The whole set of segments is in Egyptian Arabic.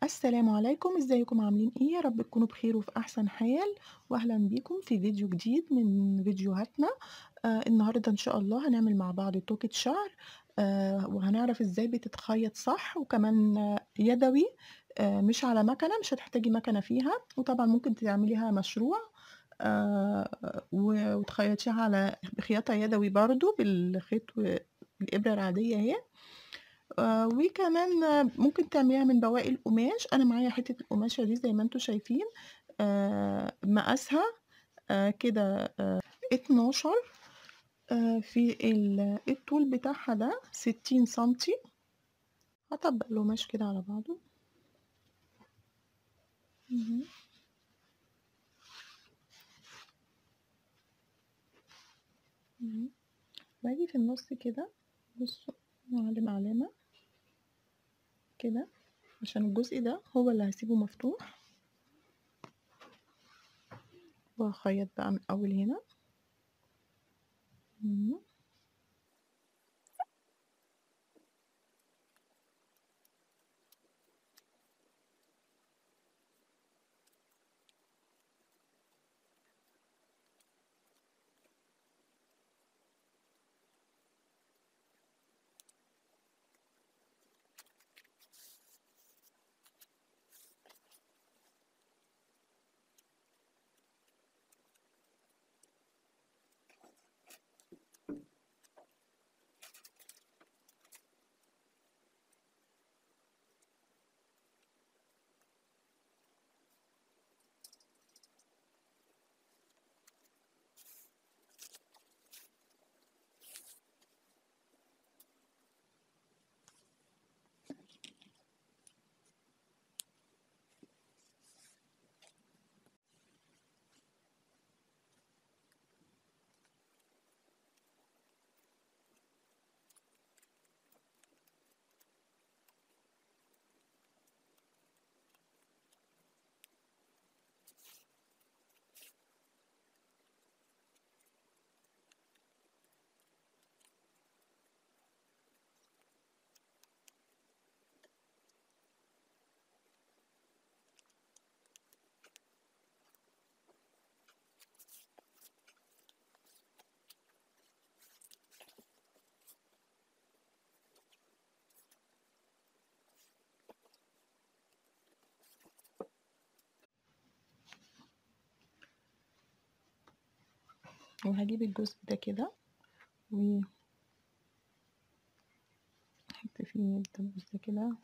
السلام عليكم ازيكم عاملين ايه يا رب تكونوا بخير وفي احسن حال واهلا بيكم في فيديو جديد من فيديوهاتنا آه النهارده ان شاء الله هنعمل مع بعض توكة شعر آه وهنعرف ازاي بتتخيط صح وكمان آه يدوي آه مش على مكنه مش هتحتاجي مكنه فيها وطبعا ممكن تعمليها مشروع آه وتخيطيها على بخياطه يدوي برضو بالخيط والابره العاديه اهي آه وكمان آه ممكن تعمليها من بواقي القماش انا معايا حته القماشه دي زي ما انتم شايفين آه مقاسها آه كده آه 12 آه في الطول بتاعها ده 60 سنتي هطبق القماش كده على بعضه باجي في النص كده بصوا معلم علامه كده عشان الجزء ده هو اللي هسيبه مفتوح وهخيط بقى من اول هنا وهجيب الجزء ده كده و احط فيه الدبوس ده كده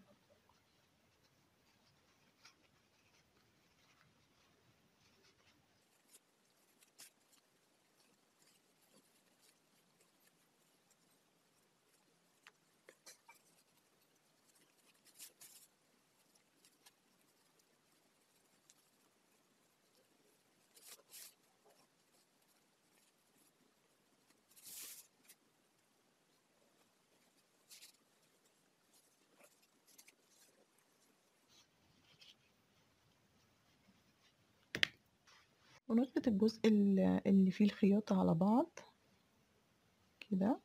ونثبت الجزء اللي فيه الخياطة على بعض كده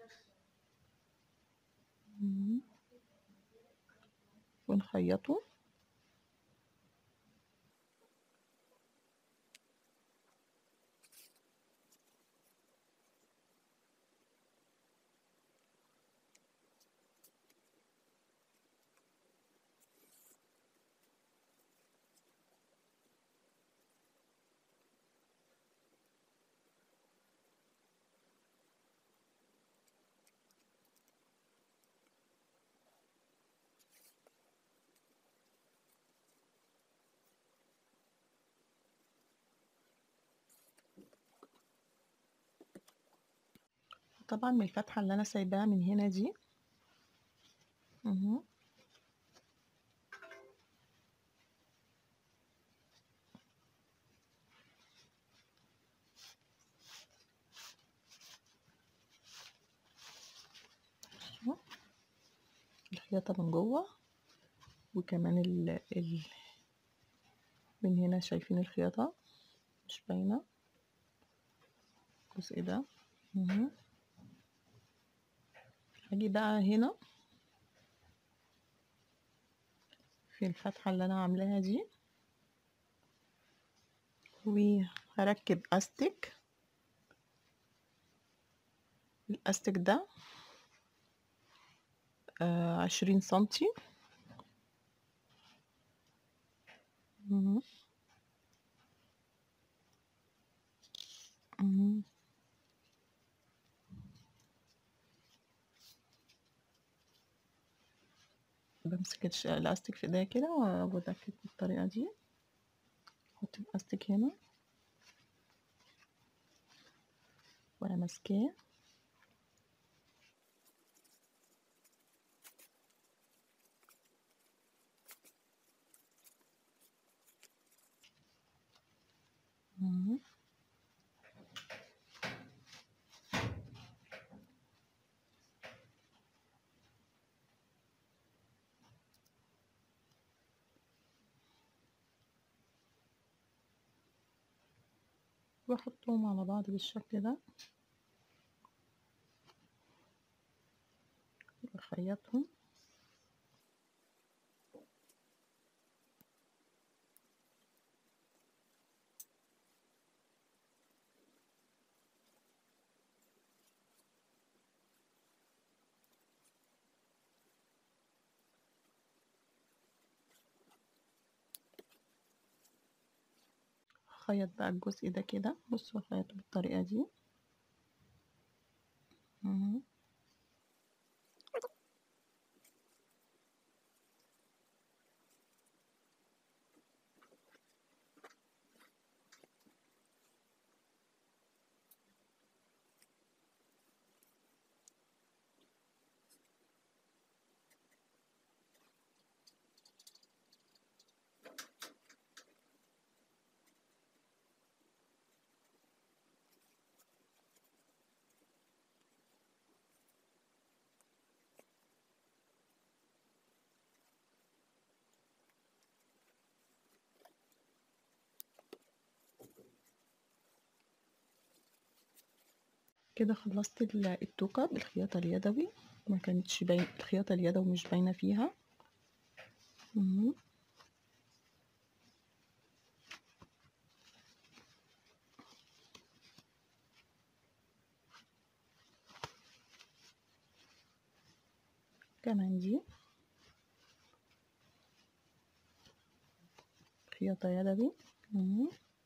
ونخيطه طبعا من الفتحة اللي أنا سايباها من هنا دي اهو الخياطة من جوه وكمان ال ال من هنا شايفين الخياطة مش باينة الجزء ده اهو هاجي بقى هنا في في الفتحة اللي أنا عاملاها دي وهركب أستك الأستك ده آه عشرين سنتي مهم. مهم. بمسك الش- الأستك في ايديا كده وبدكك بالطريقة دي احط الأستك هنا وانا ماسكاه مهم. واحطهم على بعض بالشكل ده واخيطهم هخيط بقى الجزء ده كده بصوا هخيطه بالطريقة دي مهم. كده خلصت ال- التوكة بالخياطة اليدوي ما كانتش باين الخياطة اليدوي مش باينة فيها مهم. كمان دي خياطة يدوي مهم.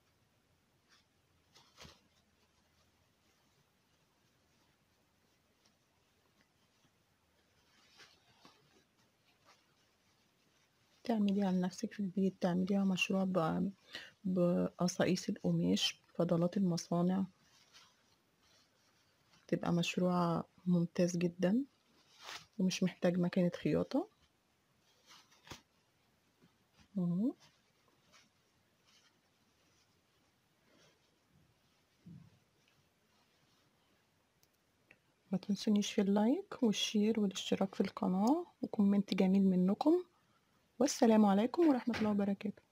تعمليها لنفسك في البيت تعمليها مشروع ب- بقصاقيس القماش فضلات المصانع تبقى مشروع ممتاز جدا ومش محتاج مكنة خياطة اهو ما تنسونيش في اللايك والشير والاشتراك في القناة وكومنت جميل منكم والسلام عليكم ورحمة الله وبركاته